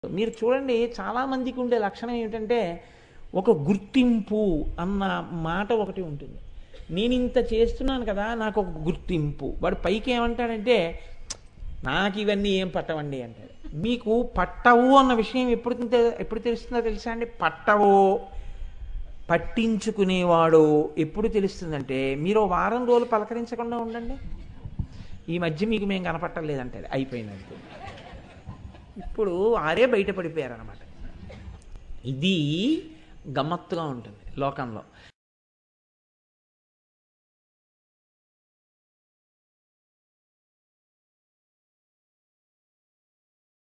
మీరు చూడండి చాలామందికి ఉండే లక్షణం ఏమిటంటే ఒక గుర్తింపు అన్న మాట ఒకటి ఉంటుంది నేను ఇంత చేస్తున్నాను కదా నాకు ఒక గుర్తింపు వాడు పైకి ఏమంటాడంటే నాకు ఇవన్నీ ఏం పట్టవండి అంటాడు మీకు పట్టవు అన్న విషయం ఎప్పుడు తె- ఎప్పుడు తెలుస్తుందో తెలుసా అండి పట్టవో పట్టించుకునేవాడు ఎప్పుడు తెలుస్తుందంటే మీరు ఓ వారం రోజులు పలకరించకుండా ఉండండి ఈ మధ్య మీకు మేము కనపట్టలేదంటాడు అయిపోయిందంటే ఇప్పుడు ఆరే బయటపడిపోయారనమాట ఇది గమ్మత్తుగా ఉంటుంది లోకంలో